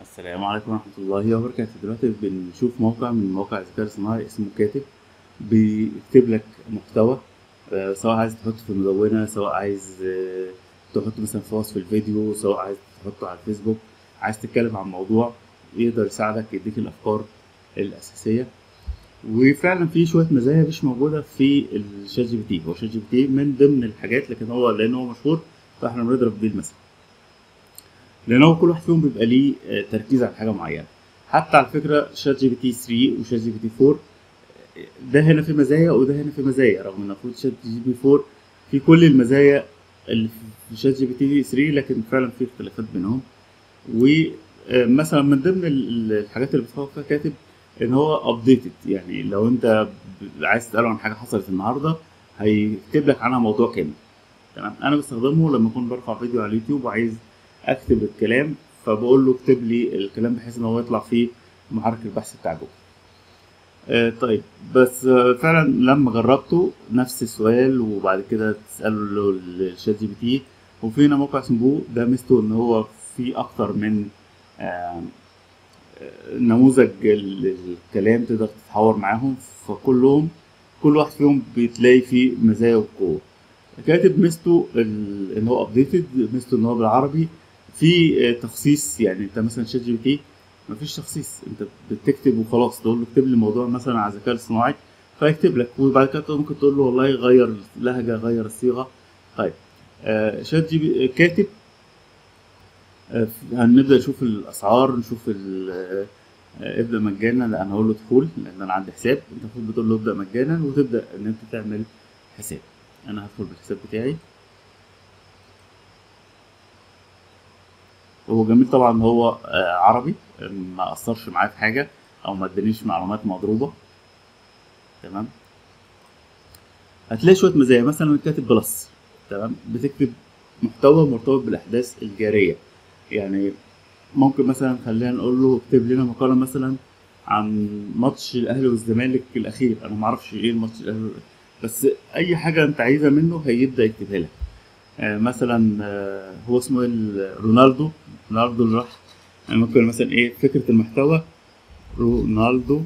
السلام عليكم ورحمة الله وبركاته دلوقتي بنشوف موقع من مواقع الذكاء الصناعي اسمه كاتب بيكتب لك محتوى آه، سواء عايز تحطه في المدونة سواء عايز آه، تحطه مثلا في وصف الفيديو سواء عايز تحطه على الفيسبوك عايز تتكلم عن موضوع يقدر يساعدك يديك الأفكار الأساسية وفعلا في شوية مزايا مش موجودة في الشات جي بي تي هو شات جي بي تي من ضمن الحاجات لكن هو لأن هو مشهور فاحنا بنضرب بيه المثل لان هو كل واحد فيهم بيبقى ليه آه، تركيز على حاجه معينه حتى على فكره شات جي بي تي 3 وشات جي بي تي 4 آه، ده هنا في مزايا وده هنا في مزايا رغم ان المفروض شات جي بي 4 في كل المزايا اللي في شات جي بي تي 3 لكن فعلا في اختلافات بينهم ومثلا من ضمن ال- ال- الحاجات اللي بتفوق فيها كاتب ان هو ابديتد يعني لو انت ب- عايز تساله عن حاجه حصلت النهارده هيكتب لك عنها موضوع كامل تمام انا بستخدمه لما اكون برفع فيديو على اليوتيوب وعايز اكتب الكلام فبقول له اكتب لي الكلام بحيث ان هو يطلع في محرك البحث بتاع جوجل آه طيب بس آه فعلا لما جربته نفس السؤال وبعد كده تساله الشات جي بي تي وفي هنا موقع اسمه بو ده ميزته ان هو في اكتر من آه آه، نموذج ال- الكلام تقدر تتحاور معاهم فكلهم كل واحد فيهم بتلاقي فيه مزايا وقوة كاتب ميزته ال- ان هو ابديتد ميزته ان هو بالعربي في آه، تخصيص يعني انت مثلا شات جي بي تي مفيش تخصيص انت بتكتب وخلاص تقول له اكتب لي موضوع مثلا على الذكاء الصناعي فيكتب لك وبعد كده ممكن تقول له والله غير اللهجه غير الصيغه طيب آه شات جي بي كاتب آه هنبدا نشوف الاسعار نشوف ال- آه، آه، ابدا مجانا لا انا هقول له دخول لان انا عندي حساب انت المفروض بتقول له ابدا مجانا وتبدا ان انت تعمل حساب انا هدخل بالحساب بتاعي هو جميل طبعا إن هو آه، عربي ما اثرش معايا في حاجه او ما ادانيش معلومات مضروبه تمام هتلاقي شويه مزايا مثلا كاتب بلس تمام بتكتب محتوى مرتبط بالاحداث الجاريه يعني ممكن مثلا خلينا نقول له اكتب لنا مقاله مثلا عن ماتش الاهلي والزمالك الاخير انا ما اعرفش ايه الماتش الاهلي بس اي حاجه انت عايزها منه هيبدا يكتبها لك آه، مثلا آه، هو اسمه إيه ال- رونالدو رونالدو اللي راح يعني ممكن مثلا ايه فكرة المحتوى رونالدو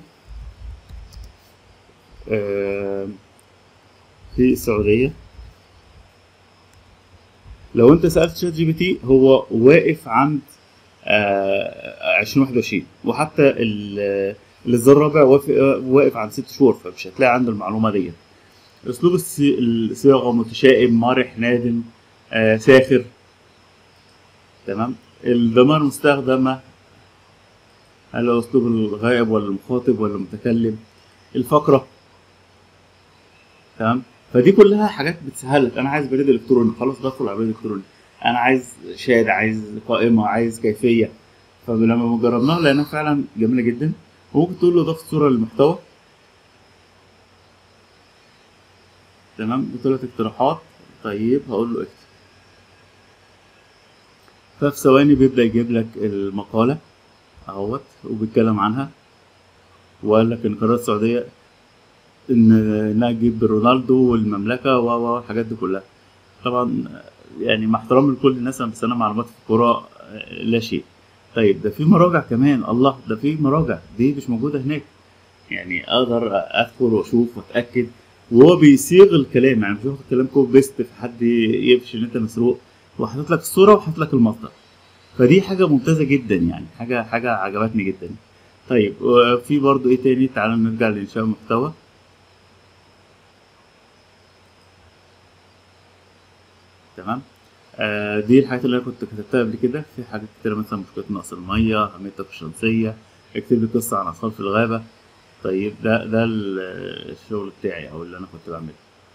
آه، في السعودية لو انت سألت شات جي بي تي هو واقف عند آه، 2021 وحتى ال- الإصدار الرابع واقف واقف عند ست شهور فمش هتلاقي عنده المعلومة دي أسلوب الصي- الصياغة متشائم مرح نادم آه، ساخر تمام الضمائر المستخدمة هل هو أسلوب الغائب ولا المخاطب ولا المتكلم الفقرة تمام فدي كلها حاجات بتسهلك أنا عايز بريد إلكتروني خلاص بدخل على بريد إلكتروني أنا عايز شهادة عايز قائمة عايز كيفية فلما جربناها لقيناها فعلا جميلة جدا وممكن تقول له ضغط صورة للمحتوى تمام قلت له اقتراحات طيب هقول له اكتب ففي ثواني بيبدأ يجيب لك المقالة اهوت وبيتكلم عنها وقال لك ان قرار السعودية ان انها تجيب رونالدو والمملكة و و الحاجات دي كلها طبعا يعني مع احترامي لكل الناس انا بس انا معلومات في الكورة آه، لا شيء طيب ده في مراجع كمان الله ده في مراجع دي مش موجودة هناك يعني اقدر ادخل واشوف واتاكد وهو بيصيغ الكلام يعني مش واخد الكلام كوب بيست في حد يقفش ان انت مسروق وحاطط لك الصوره وحاطط لك المصدر فدي حاجه ممتازه جدا يعني حاجه حاجه عجبتني جدا طيب وفي برضو ايه تاني تعالوا نرجع لانشاء المحتوى تمام آه دي الحاجات اللي انا كنت كتبتها قبل كده في حاجات كتير مثلا مشكله نقص الميه اهميتك الشمسيه اكتب لي قصه عن اطفال في الغابه طيب ده ده ال- الشغل بتاعي او اللي انا كنت بعمله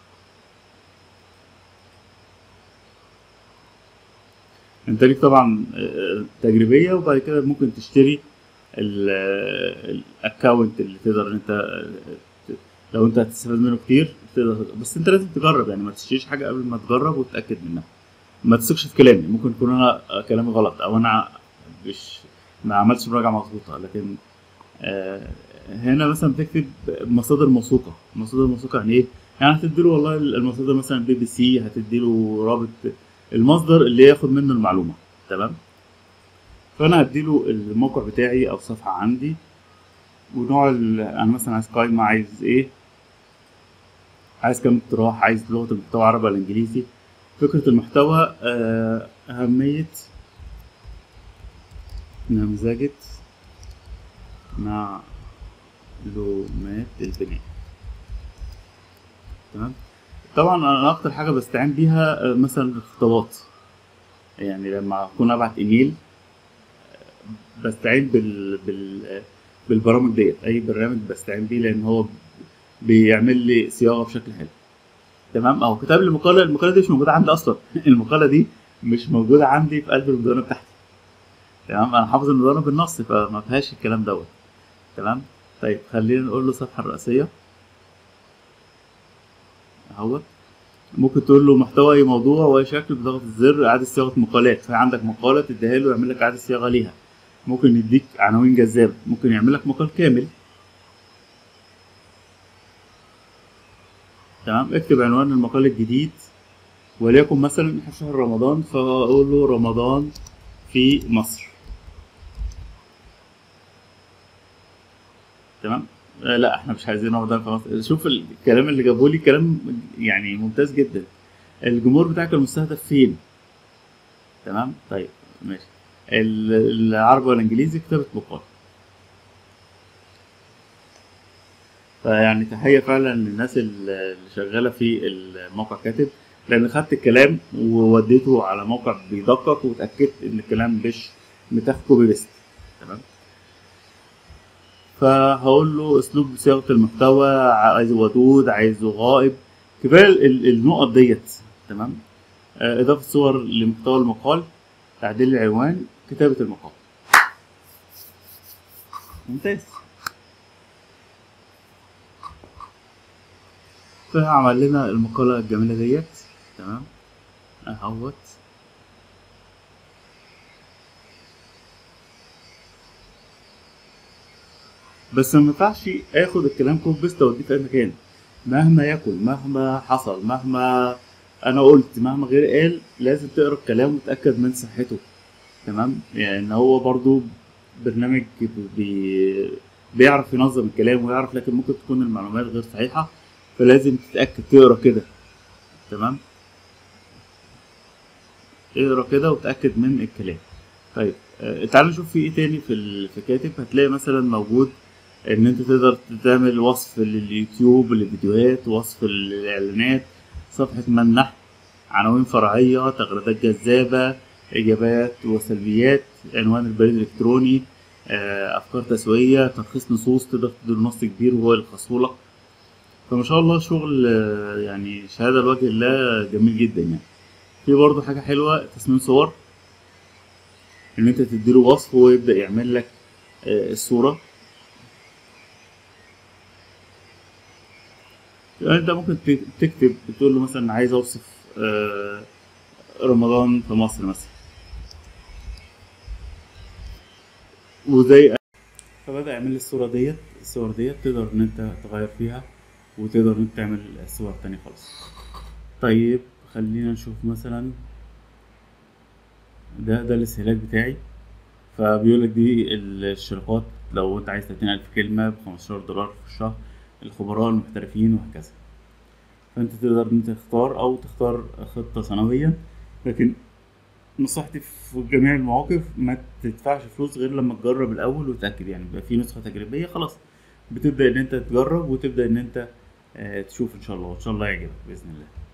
انت ليك طبعا آه، تجريبيه وبعد كده ممكن تشتري الاكونت اللي تقدر ان انت آه، ت- لو انت هتستفاد منه كتير تقدر بس انت لازم تجرب يعني ما تشتريش حاجه قبل ما تجرب وتتاكد منها ما تثقش في كلامي ممكن يكون انا آه، كلامي غلط او انا مش ما عملتش مراجعه مظبوطه لكن آه، هنا مثلا بتكتب مصادر موثوقه مصادر موثوقه يعني ايه يعني هتديله والله المصادر مثلا بي بي سي هتديله رابط المصدر اللي ياخد منه المعلومه تمام فانا هديله الموقع بتاعي او صفحه عندي ونوع ال- انا مثلا عايز قائمه عايز ايه عايز كام اقتراح عايز لغه المحتوى عربي ولا انجليزي فكره المحتوى آه، اهميه نمذجه معلومات البناء تمام طبعا انا اكتر حاجه بستعين بيها آه، مثلا الخطابات يعني لما اكون ابعت ايميل آه، بستعين بال... بال... آه، بالبرامج ديت اي برنامج بستعين بيه لان هو بيعمل لي صياغه بشكل حلو تمام او كتاب لي مقاله المقاله دي مش موجوده عندي اصلا المقاله دي مش موجوده عندي في قلب المدونه بتاعتي تمام انا حافظ المدونه بالنص فما فيهاش الكلام دوت تمام طيب خلينا نقول له الصفحه الرئيسيه اهوت ممكن تقول له محتوى اي موضوع واي شكل بضغط الزر اعاده صياغه مقالات في عندك مقاله تديها له يعمل لك اعاده صياغه ليها ممكن يديك عناوين جذابه ممكن يعمل لك مقال كامل تمام اكتب عنوان المقال الجديد وليكن مثلا احنا في شهر رمضان فاقول له رمضان في مصر تمام آه لا احنا مش عايزين رمضان في مصر شوف الكلام اللي جابه لي كلام يعني ممتاز جدا الجمهور بتاعك المستهدف فين تمام طيب ماشي ال- العربي والانجليزي كتابة مقال فيعني تحية فعلا للناس اللي شغالة في الموقع كاتب لأن خدت الكلام ووديته على موقع بيدقق واتأكدت إن الكلام مش متاخد كوبي بيست تمام فهقول له أسلوب صياغة المحتوى عايزه ودود عايزه غائب كفاية ال- النقط ديت تمام آه، إضافة صور لمحتوى المقال تعديل العنوان كتابة المقال ممتاز فعمل لنا المقالة الجميلة ديت تمام اهوت بس ما ينفعش اخد الكلام كوب بيست واوديه في اي مكان مهما يكن مهما حصل مهما انا قلت مهما غير قال لازم تقرا الكلام وتتاكد من صحته تمام يعني ان هو برضو برنامج بي بيعرف ينظم الكلام ويعرف لكن ممكن تكون المعلومات غير صحيحه فلازم تتاكد تقرا كده تمام اقرا كده وتاكد من الكلام طيب آه، تعالوا نشوف في ايه تاني في ال- في كاتب هتلاقي مثلا موجود ان انت تقدر تعمل وصف لليوتيوب للفيديوهات وصف للاعلانات صفحة منح عناوين فرعية تغريدات جذابة اجابات وسلبيات عنوان البريد الالكتروني آه، افكار تسويقية تلخيص نصوص تقدر تديله نص كبير وهو يلخصهولك فما شاء الله شغل آه، يعني شهادة لوجه الله جميل جدا يعني في برضه حاجة حلوة تصميم صور ان انت تديله وصف وهو يبدأ يعمل لك آه، الصورة يعني انت ممكن ت- تكتب تقول له مثلا عايز اوصف آه، رمضان في مصر مثلا وزي فبدأ يعمل لي الصورة ديت الصور ديت تقدر ان انت تغير فيها وتقدر ان انت تعمل صور تانية خالص طيب خلينا نشوف مثلا ده ده الاستهلاك بتاعي فبيقول لك دي الاشتراكات لو انت عايز 30000 كلمة ب 15 دولار في الشهر الخبراء المحترفين وهكذا فانت تقدر ان انت تختار او تختار خطة سنويا لكن نصيحتي في جميع المواقف ما تدفعش فلوس غير لما تجرب الاول وتتاكد يعني بيبقى في نسخه تجريبيه خلاص بتبدا ان انت تجرب وتبدا ان انت آه، تشوف ان شاء الله وان شاء الله يعجبك باذن الله